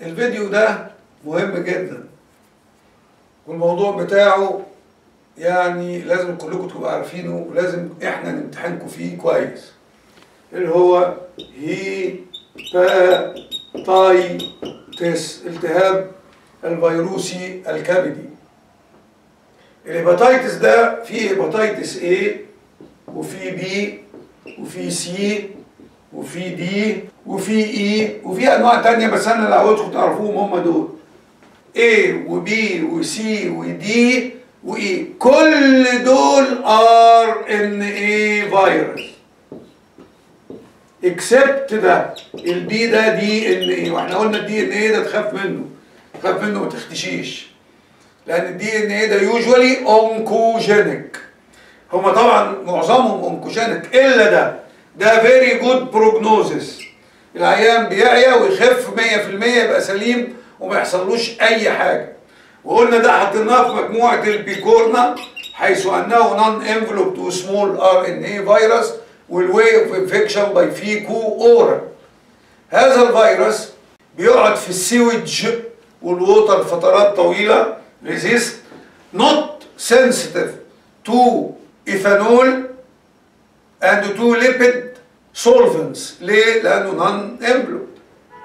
الفيديو ده مهم جدا والموضوع بتاعه يعني لازم كلكم تبقوا عارفينه ولازم احنا نمتحنكم فيه كويس اللي هو هيباتايتس التهاب الفيروسي الكبدي الهيباتايتس ده فيه هيباتايتس A وفي B وفي C وفي D وفي E وفي انواع تانية بس انا اللي عاوزكم تعرفوهم هم دول A و B و C و D و E كل دول RNA فيروس اكسبت ده البي ده دي ان ايه واحنا قلنا الدي ان ايه ده تخاف منه تخاف منه ما تختشيش لان الدي ان ايه ده يوجوالي اونكوجينيك هما طبعا معظمهم اونكوجينيك الا ده ده فيري جود بروجنوزس العيان بيعيا ويخف 100% يبقى سليم وما يحصلوش اي حاجه وقلنا ده حطيناه في مجموعه البيكورنا حيث انه نون انفلوب تو سمول ار ان اي فيروس والواي اوف انفكشن باي فيكو اورا هذا الفيروس بيقعد في السيوج والووتر فترات طويله resist not sensitive to ethanol and to lipid solvents ليه؟ لأنه non enveloped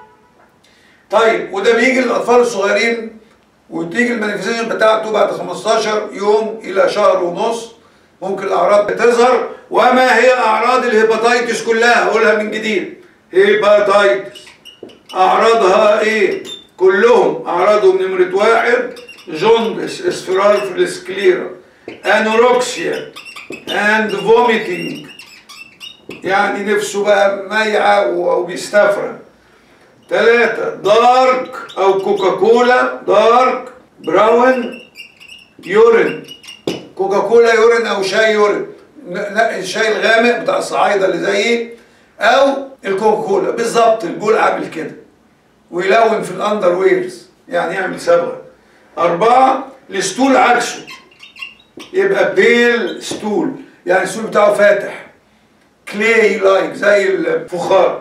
طيب وده بيجي للأطفال الصغيرين وتيجي المانيفستيشن بتاعته بعد 15 يوم إلى شهر ونص ممكن الأعراض بتظهر وما هي أعراض الهيباتيتس كلها أقولها من جديد هيباتيتس أعراضها إيه؟ كلهم أعراضهم نمرة واحد جوندس اصفرار في السكليرا انوركسيا اند فوميتنج يعني نفسه بقى ميعة وبيستفرغ ثلاثة دارك أو كوكاكولا دارك براون يورين كوكاكولا يورين أو شاي يورين لا الشاي الغامق بتاع الصعايدة اللي زيي أو الكوكاكولا بالظبط الجول عامل كده ويلون في الأندر ويرز يعني يعمل صبغة أربعة الستول عكسه يبقى بيل ستول يعني الستول بتاعه فاتح كلي لايك زي الفخار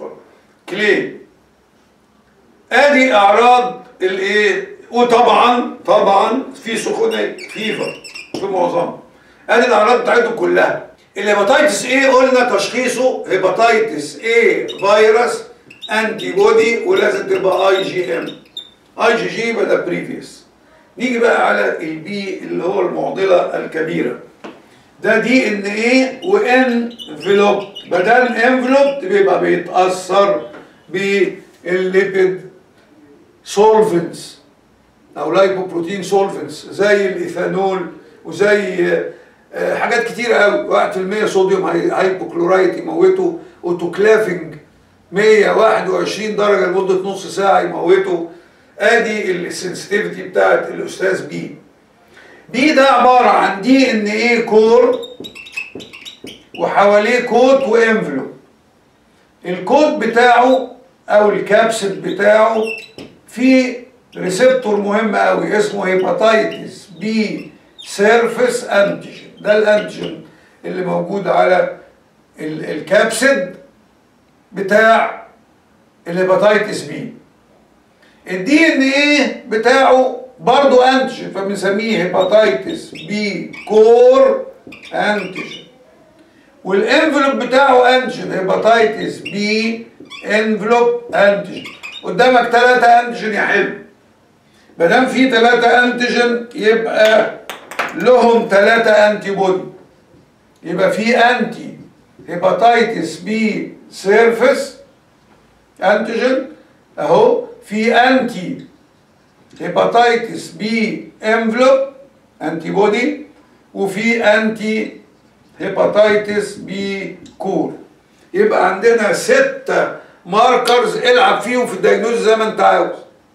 كلي ادي اعراض الايه وطبعا طبعا في سخونيه فيفر في معظمها ادي الاعراض بتاعته كلها الهيباتيتس ايه قلنا تشخيصه هيباتيتس ايه فيروس انتي بودي ولازم تبقى اي جي ام اي جي جي يبقى ده بريفيوس نيجي بقى على البي اللي هو المعضله الكبيره ده دي ان ايه وانفلوب بدل انفلوب بيبقى بيتاثر بالليبيد سولفنتس او لايبوبروتين سولفنتس زي الايثانول وزي حاجات كتيره قوي 1% صوديوم هايبوكلورايت يموته اوتوكلافنج 121 درجه لمده نص ساعه يموته ادي السنسيتيفيتي بتاعت الاستاذ بي بي ده عباره عن دي ان ايه كور وحواليه كوت وانفلوب الكود بتاعه او الكابسل بتاعه فيه ريسبتور مهم قوي اسمه هيباتيتس بي سيرفيس انتيجين ده الانتيجين اللي موجود على الكابسد بتاع الهيباتيتس بي الدي ان ايه بتاعه برضو انتيجين فبنسميه هيباتيتس بي كور انتيجين والانفلوب بتاعه انتيجين هيباتيتس بي انفلوب انتيجين قدامك ثلاثة انتيجين يا حلو ما دام في ثلاثة انتيجين يبقى لهم ثلاثة انتي بودي يبقى في انتي هيباتيتس بي سيرفيس انتيجين اهو في انتي هيباتيتس بي انفلوب انتي بودي وفي انتي هيباتيتس بي كور يبقى عندنا ستة ماركرز العب فيهم في الدايجنوز زي ما انت عاوز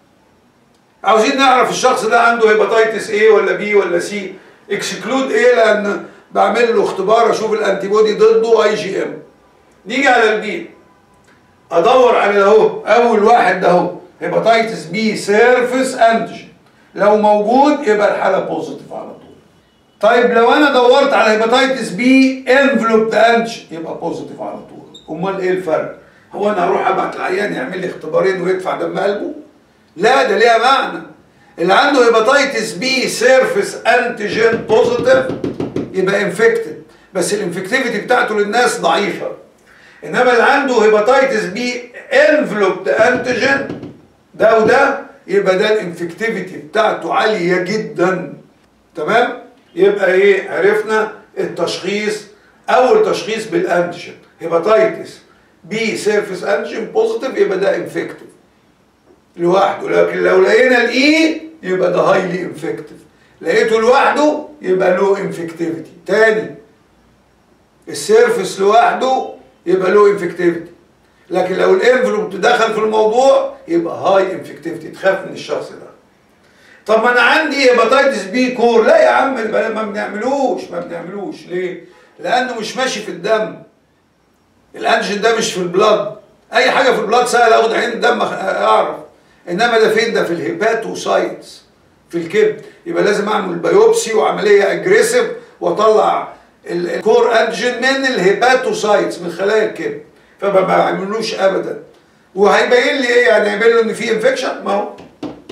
عاوزين نعرف الشخص ده عنده هيباتيتس ايه ولا بي ولا سي اكسكلود ايه لان بعمل له اختبار اشوف الانتي بودي ضده اي جي ام نيجي على البي ادور على اهو اول واحد ده اهو هيباتيتس بي سيرفيس انتيجين لو موجود يبقى الحاله بوزيتيف على طول طيب لو انا دورت على هيباتيتس بي انفلوبد انتيجين يبقى بوزيتيف على طول امال ايه الفرق هو انا هروح ابعت العيان يعمل لي اختبارين ويدفع دم قلبه لا ده ليها معنى اللي عنده هيباتيتس بي سيرفيس انتيجين بوزيتيف يبقى انفكتد بس الانفكتيفيتي بتاعته للناس ضعيفه انما اللي عنده هيباتيتس بي انفلوبد انتيجين ده وده يبقى ده الانفكتيفيتي بتاعته عاليه جدا تمام يبقى ايه عرفنا التشخيص اول تشخيص بالانتيجين هيباتيتس بي سيرفيس انتيجين بوزيتيف يبقى ده انفكتيف لوحده لكن لو لقينا الاي يبقى ده هايلي انفكتيف لقيته لوحده يبقى له انفكتيفيتي تاني السيرفس لوحده يبقى له انفكتيفيتي لكن لو الانفلوب تدخل في الموضوع يبقى هاي انفكتيفيتي تخاف من الشخص ده طب ما انا عندي هيباتيتس بي كور لا يا عم ما بنعملوش ما بنعملوش ليه لانه مش ماشي في الدم الانجين ده مش في البلاد اي حاجه في البلاد سهل اخد عين الدم اعرف انما ده فين ده في الهيباتوسايتس في الكبد يبقى لازم اعمل بايوبسي وعمليه اجريسيف واطلع الكور انجين من الهيباتوسايتس من خلايا الكبد فما بعملوش ابدا وهيبين لي ايه يعني هيبين له ان في انفكشن ما هو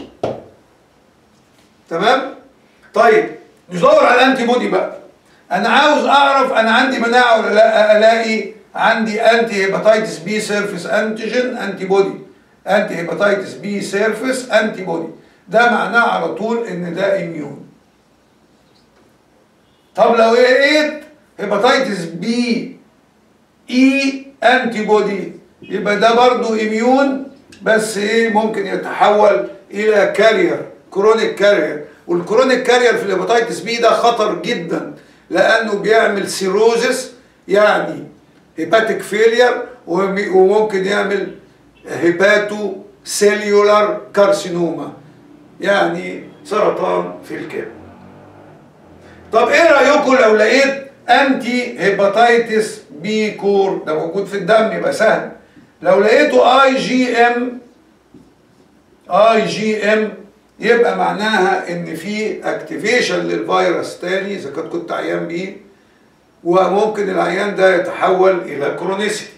تمام طيب ندور على الانتي بودي بقى انا عاوز اعرف انا عندي مناعه ولا لا الاقي عندي انتي هيباتيتس بي سيرفيس انتيجين انتي بودي انتي هيباتيتس بي سيرفيس انتي بودي ده معناه على طول ان ده اميون طب لو لقيت هيباتيتس بي اي انتي بودي يبقى ده برضو اميون بس ايه ممكن يتحول الى كارير كرونيك كارير والكرونيك كارير في الهيباتيتس بي ده خطر جدا لانه بيعمل سيروزس يعني هيباتيك فيلير وممكن يعمل هيباتو سيليولار كارسينوما يعني سرطان في الكبد طب ايه رايكم لو لقيت انتي هيباتيتس بي كور ده موجود في الدم يبقى سهل لو لقيته اي جي ام اي جي ام يبقى معناها ان في اكتيفيشن للفيروس تاني اذا كنت كنت عيان بيه وممكن العيان ده يتحول الى كرونيسيتي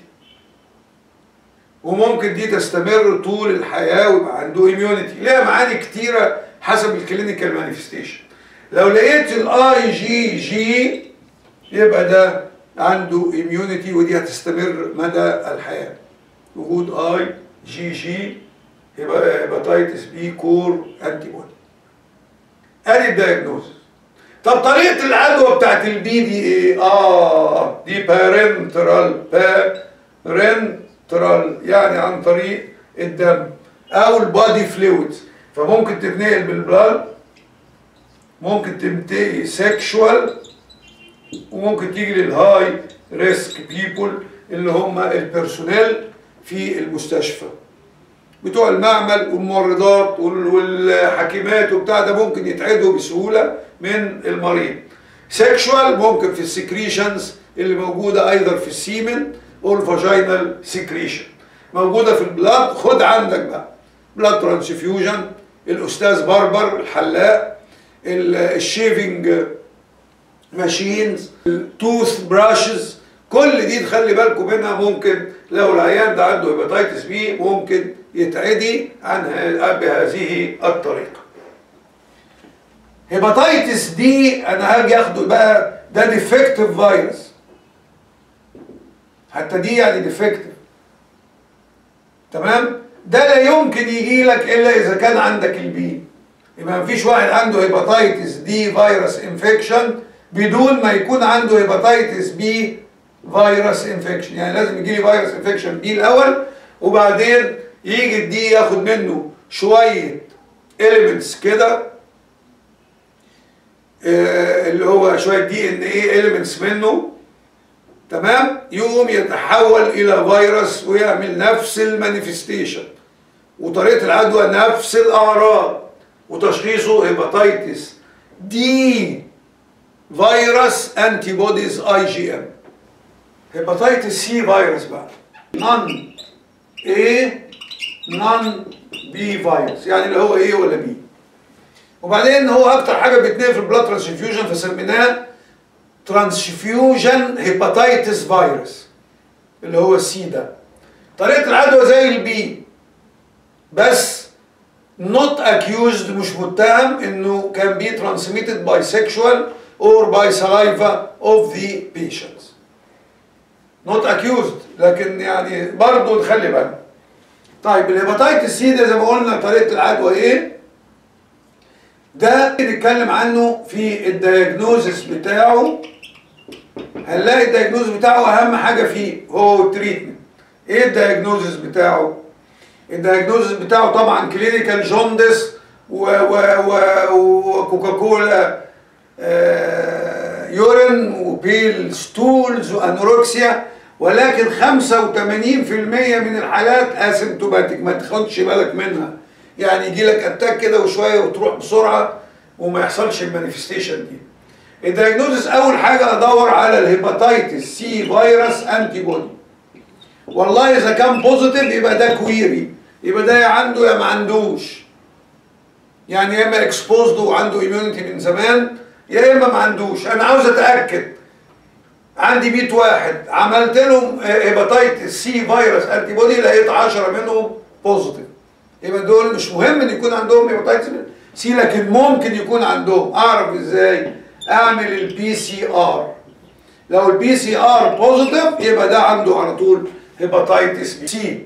وممكن دي تستمر طول الحياه ويبقى عنده اميونيتي ليها معاني كتيره حسب الكلينيكال مانيفستيشن لو لقيت الاي جي جي يبقى ده عنده اميونيتي ودي هتستمر مدى الحياه وجود اي جي جي يبقى هيباتيتس بي كور انتي بودي ادي الدايجنوز طب طريقه العدوى بتاعت البي دي ايه اه دي بارنترال بارنترال يعني عن طريق الدم او البادي فلويدز فممكن تتنقل بالبلاد ممكن تنتهي سيكشوال وممكن تيجي للهاي ريسك بيبول اللي هم البيرسونيل في المستشفى بتوع المعمل والممرضات والحكيمات وبتاع ده ممكن يتعدوا بسهوله من المريض سيكشوال ممكن في السكريشنز اللي موجوده ايضا في السيمن او الفاجينال سكريشن موجوده في البلاد خد عندك بقى بلاد ترانسفيوجن الاستاذ بربر الحلاق الشيفنج ماشينز التوث براشز كل دي تخلي بالكم منها ممكن لو العيان ده عنده هيباتيتس بي ممكن يتعدي عن بهذه الطريقه هيباتيتس دي انا هاجي اخده بقى ده ديفكتيف فيروس حتى دي يعني ديفكتيف تمام ده لا يمكن يجي لك الا اذا كان عندك البي يبقى مفيش واحد عنده هيباتيتس دي فيروس انفكشن بدون ما يكون عنده هيباتيتس بي فيروس انفكشن يعني لازم يجي لي فيروس انفكشن بي الاول وبعدين يجي الدي ياخد منه شويه اليمنتس كده آه اللي هو شويه دي ان ايه اليمنتس منه تمام يقوم يتحول الى فيروس ويعمل نفس المانيفستيشن وطريقه العدوى نفس الاعراض وتشخيصه هيباتيتس دي فيروس انتي بوديز اي جي ام هيباتيتس سي فيروس بقى نون ايه نون بي فيروس يعني اللي هو ايه ولا بي وبعدين هو اكتر حاجه بيتنقل في البلاد ترانسفيوجن فسميناه ترانسفيوجن هيباتيتس فيروس اللي هو السي ده طريقه العدوى زي البي بس not accused مش متهم انه can be transmitted by sexual or by saliva of the patients not accused لكن يعني برضه نخلي بالنا طيب الهيباتيتس سي ده زي ما قلنا طريقه العدوى ايه ده نتكلم عنه في الدياجنوزس بتاعه هنلاقي الدياجنوز بتاعه اهم حاجه فيه هو التريتمنت ايه الدياجنوزس بتاعه الدياجنوزس بتاعه طبعا كلينيكال جوندس وكوكاكولا آه يورين وبيل ستولز وانوركسيا ولكن 85% من الحالات اسيمتوماتيك ما تاخدش بالك منها يعني يجي لك اتاك كده وشويه وتروح بسرعه وما يحصلش المانيفستيشن دي الدياجنوزس اول حاجه ادور على الهيباتيتس سي فيروس انتي بودي والله اذا كان بوزيتيف يبقى ده كويري يبقى ده يا عنده يا ما عندوش يعني يا اما اكسبوزد وعنده اميونيتي من زمان يا اما ما عندوش انا عاوز اتاكد عندي 100 واحد عملت لهم هيباتيتس سي فيروس انتي بودي لقيت 10 منهم بوزيتيف يبقى دول مش مهم ان يكون عندهم هيباتيتس سي لكن ممكن يكون عندهم اعرف ازاي اعمل البي سي ار لو البي سي ار بوزيتيف يبقى ده عنده على طول هيباتيتس بي سي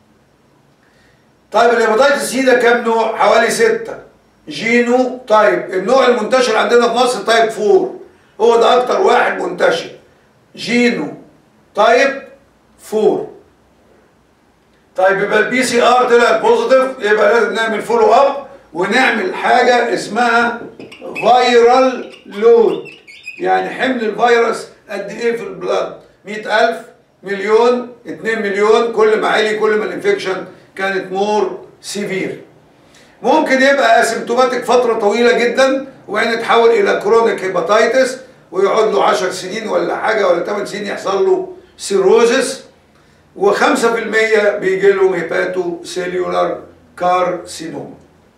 طيب الهيباتيتس سي ده كام نوع حوالي ستة جينو تايب النوع المنتشر عندنا في مصر تايب 4 هو ده اكتر واحد منتشر جينو تايب 4 طيب يبقى البي سي ار طلع بوزيتيف يبقى لازم نعمل فولو اب ونعمل حاجه اسمها فايرال لود يعني حمل الفيروس قد ايه في البلاد 100000 مليون 2 مليون كل ما عالي كل ما الانفكشن كانت مور سيفير ممكن يبقى اسيمتوماتيك فتره طويله جدا وبعدين يتحول الى كرونيك هيباتيتس ويقعد له 10 سنين ولا حاجه ولا 8 سنين يحصل له سيروزس و5% بيجي لهم هيباتو سيلولار كارسينوما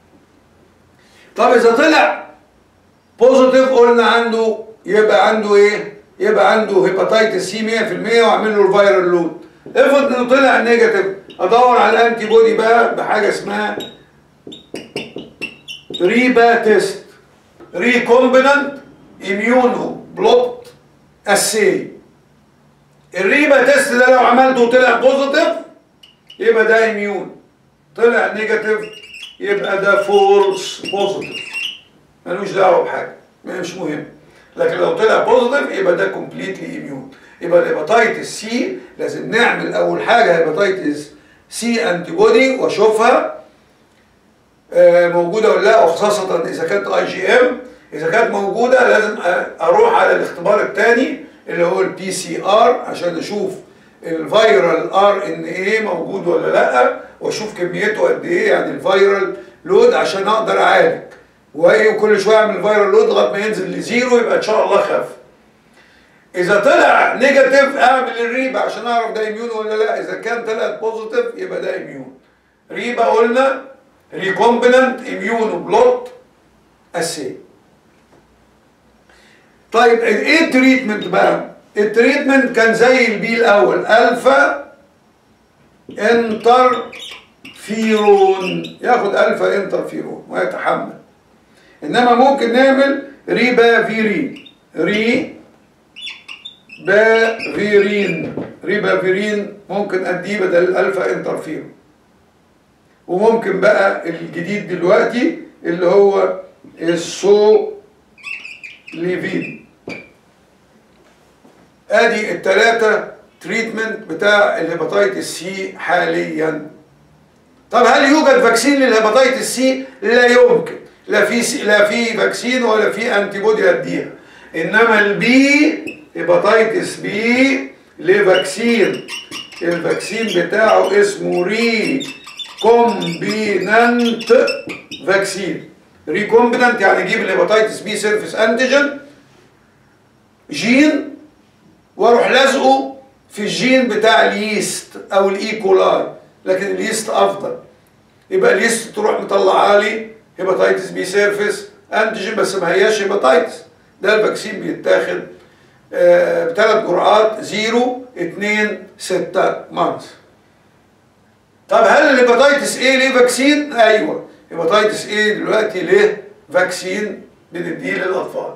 طب اذا طلع بوزيتيف قلنا عنده يبقى عنده ايه يبقى عنده هيباتيتس سي 100% واعمل له الفيرال لود افرض انه طلع نيجاتيف ادور على الانتي بودي بقى بحاجه اسمها ريبا تيست ريكومبيننت اميونو بلوت اسي الريبا تيست ده لو عملته وطلع بوزيتيف يبقى ده اميون طلع نيجاتيف يبقى ده فولس بوزيتيف ملوش دعوه بحاجه مش مهم لكن لو طلع بوزيتيف يبقى ده كومبليتلي اميون يبقى الهيباتيتس سي لازم نعمل اول حاجه هيباتيتس سي انتي بودي واشوفها موجوده ولا لا وخاصه اذا كانت اي جي ام اذا كانت موجوده لازم اروح على الاختبار الثاني اللي هو البي سي ار عشان اشوف الفيرال ار ان ايه موجود ولا لا واشوف كميته قد ايه يعني الفيرال لود عشان اقدر اعالج وايه وكل شويه اعمل فيرال لود لغايه ما ينزل لزيرو يبقى ان شاء الله خف اذا طلع نيجاتيف اعمل الريبا عشان اعرف ده اميون ولا لا اذا كان طلعت بوزيتيف يبقى ده اميون ريبا قلنا ريكومبيننت اميون بلوت اسي طيب ايه التريتمنت بقى التريتمنت كان زي البي الاول الفا انترفيرون ياخد الفا انترفيرون ويتحمل انما ممكن نعمل ريبافيرين ري بافيرين ريبافيرين ممكن اديه بدل الالفا انترفيرون وممكن بقى الجديد دلوقتي اللي هو السو ليفين ادي الثلاثه تريتمنت بتاع الهيباتيتس سي حاليا طب هل يوجد فاكسين للهيباتيتس سي لا يمكن لا في سي لا في فاكسين ولا في انتي بودي اديها انما البي هيباتيتس بي ليه فاكسين الفاكسين بتاعه اسمه ري كومبينانت فاكسين ريكومبينانت يعني اجيب الهيباتيتس بي سيرفيس انتيجن جين واروح لازقه في الجين بتاع اليست او الايكولاي لكن اليست افضل يبقى اليست تروح مطلعها لي هيباتيتس بي سيرفيس انتيجين بس ما هياش هيباتيتس ده الفاكسين بيتاخد آه بثلاث جرعات 0 2 6 مانث طب هل الهيباتيتس ايه ليه فاكسين؟ ايوه هيباتيتس ايه دلوقتي ليه فاكسين بنديه للاطفال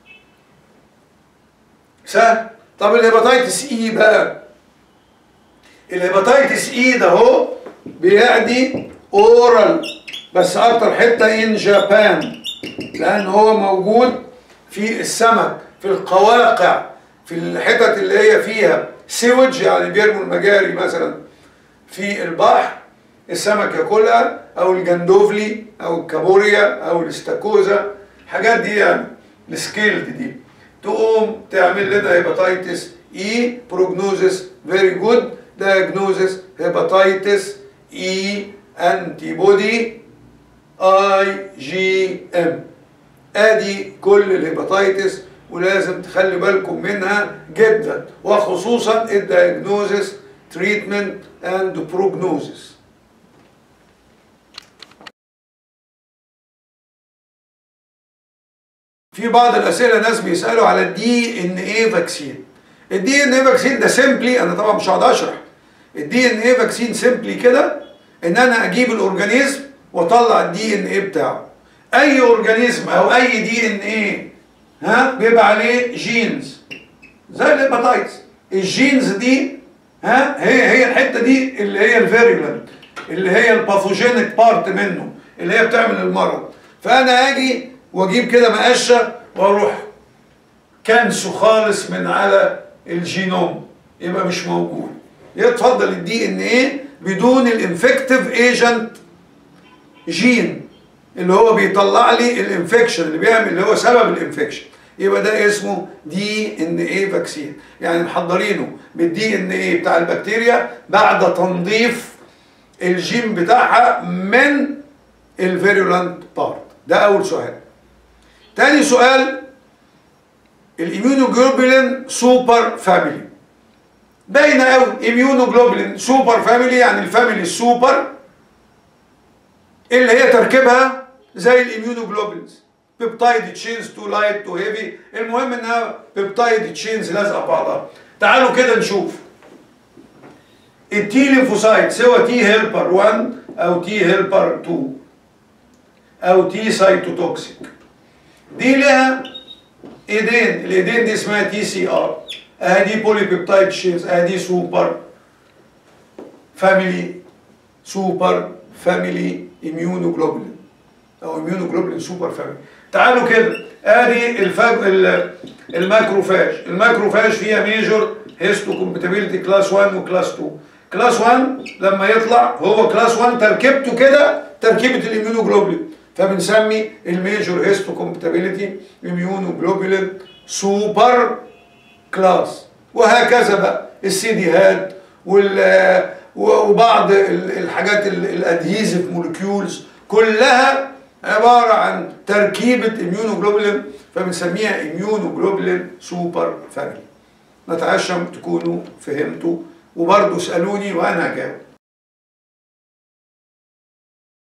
سهل طب الهيباتيتس اي بقى الهيباتيتس اي ده هو بيعدي اورال بس اكتر حته ان جابان لان هو موجود في السمك في القواقع في الحتت اللي هي فيها سيوج يعني بيرموا المجاري مثلا في البحر السمك ياكلها او الجندوفلي او الكابوريا او الاستاكوزا الحاجات دي يعني السكيلد دي تقوم تعمل لنا هيباتيتس اي بروجنوزس فيري جود دايجنوزس هيباتيتس اي انتي بودي اي جي ام ادي كل الهيباتيتس ولازم تخلي بالكم منها جدا وخصوصا الدايجنوزس تريتمنت اند بروجنوزس في بعض الاسئله ناس بيسالوا على الدي ان ايه فاكسين الدي ان ايه فاكسين ده سيمبلي انا طبعا مش هقعد اشرح الدي ان ايه فاكسين سيمبلي كده ان انا اجيب الاورجانيزم واطلع الدي ان ايه بتاعه اي اورجانيزم او اي دي ان ايه ها بيبقى عليه جينز زي الهيباتايتس الجينز دي ها هي هي الحته دي اللي هي الفيريولنت اللي هي الباثوجينيك بارت منه اللي هي بتعمل المرض فانا اجي واجيب كده مقشه واروح كنسه خالص من على الجينوم يبقى مش موجود يتفضل الدي ان ايه بدون الانفكتيف ايجنت جين اللي هو بيطلع لي الانفكشن اللي بيعمل اللي هو سبب الانفكشن يبقى ده اسمه دي ان ايه فاكسين يعني محضرينه بالدي ان ايه بتاع البكتيريا بعد تنظيف الجين بتاعها من الفيرولانت بارت ده اول سؤال تاني سؤال الاميونوجلوبولين سوبر فاميلي باينه قوي اميونوجلوبولين سوبر فاميلي يعني الفاميلي السوبر اللي هي تركيبها زي الاميونوجلوبولينز بيبتايد تشينز تو لايت تو هيفي المهم انها بيبتايد تشينز لازقه بعضها تعالوا كده نشوف التي ليمفوسايت سواء تي هيلبر 1 او تي هيلبر 2 او تي سايتوتوكسيك دي لها ايدين الايدين دي اسمها تي سي ار ادي بولي بيبتايد تشينز ادي سوبر فاميلي سوبر فاميلي اميونوجلوبولين او اميونوجلوبولين سوبر فاميلي تعالوا كده ادي الفج... الماكروفاج الماكروفاج فيها ميجور هيستو كومباتيبيليتي كلاس 1 وكلاس 2 كلاس 1 لما يطلع هو كلاس 1 تركيبته كده تركيبه الاميونوجلوبولين فبنسمي الميجور هيستو كومباتيبيليتي اميونوجلوبولين سوبر كلاس وهكذا بقى السي دي هاد وال وبعض الحاجات الادهيزيف مولكيولز كلها عباره عن تركيبه اميونوجلوبولين فبنسميها اميونوجلوبولين سوبر فاميلي نتعشم تكونوا فهمتوا وبرضه اسالوني وانا هجاوب